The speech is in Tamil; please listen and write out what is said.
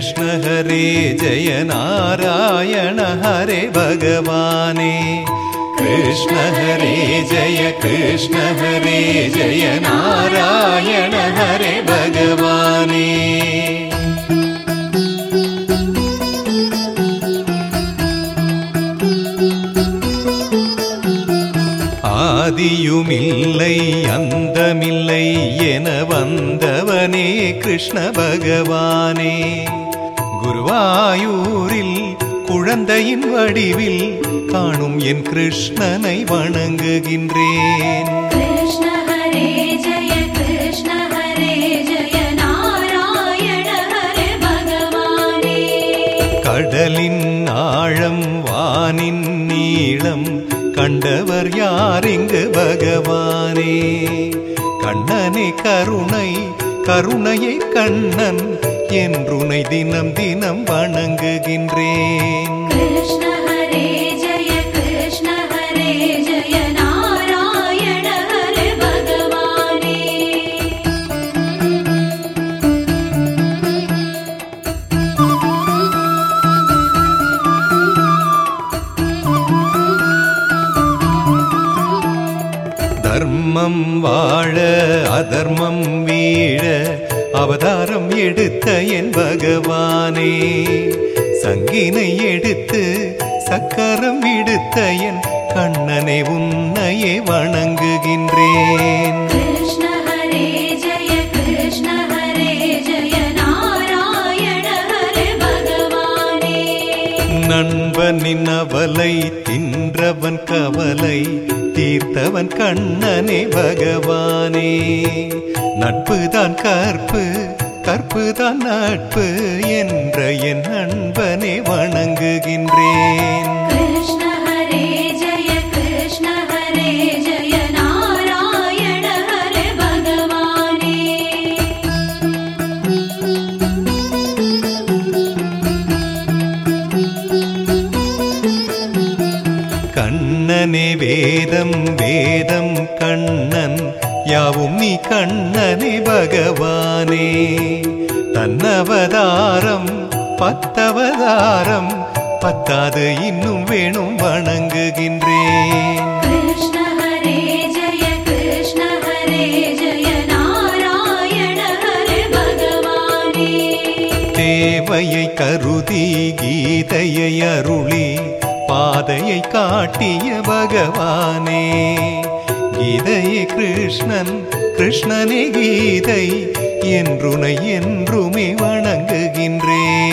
कृष्ण हरे जय नारायण हरे भगवाने कृष्ण हरे जय कृष्ण हरे जय नारायण हरे भगवाने ஆதியுமில்லை அந்தமில்லை என வந்தவனே கிருஷ்ண பகவானே குருவாயூரில் குழந்தையின் வடிவில் காணும் என் கிருஷ்ணனை வணங்குகின்றேன் कृष्ण हरे जय कृष्ण हरे जय नारायण हरे भगवाने கடலின் ஆழம் வானின் நீளம் கண்டவர் யார் இங்கு பகவானே கண்ணனே கருணை கருணையை கண்ணன் என்றுனை தினம் தினம் வணங்குகின்றேன் कृष्ण हरे जय कृष्ण हरे जय नारायण हरे भगवाने தர்மம் வாழ அதர்மம் வீழ அவதாரம் எடுத்த என் பகவானே சங்கினை எடுத்து சக்கரம் எடுத்த என் கண்ணனை உன்னையே வணங்குகின்றேன் कृष्ण हरे जय कृष्ण हरे जय नारायण हरे भगवाने நண்பனின் அவலை தின்றவன் கவலை தீர்த்தவன் கண்ணனே பகவானே நட்புதான் கற்பு கற்புதான் நட்பு என்ற என் நண்பனை வணங்குகின்றேன் कृष्ण हरे जय कृष्ण हरे जय नारायण हरे भगवाने கண்ணனே வேதம் வேதம் கண்ணன் யாவும் நீ கண்ணனே பகவானே தன்னவதாரம் பத்தவதாரம் பத்தாது இன்னும் வேணும் வணங்குகின்றேன் कृष्ण हरे जय कृष्ण हरे जय नारायण हरे भगवाने தேவையை கருதி கீதையை அருளி பாதையை காட்டிய பகவானே கீதையே கிருஷ்ணன் கிருஷ்ணனே கீதை என்றுனை என்றுமே வணங்குகின்றேன்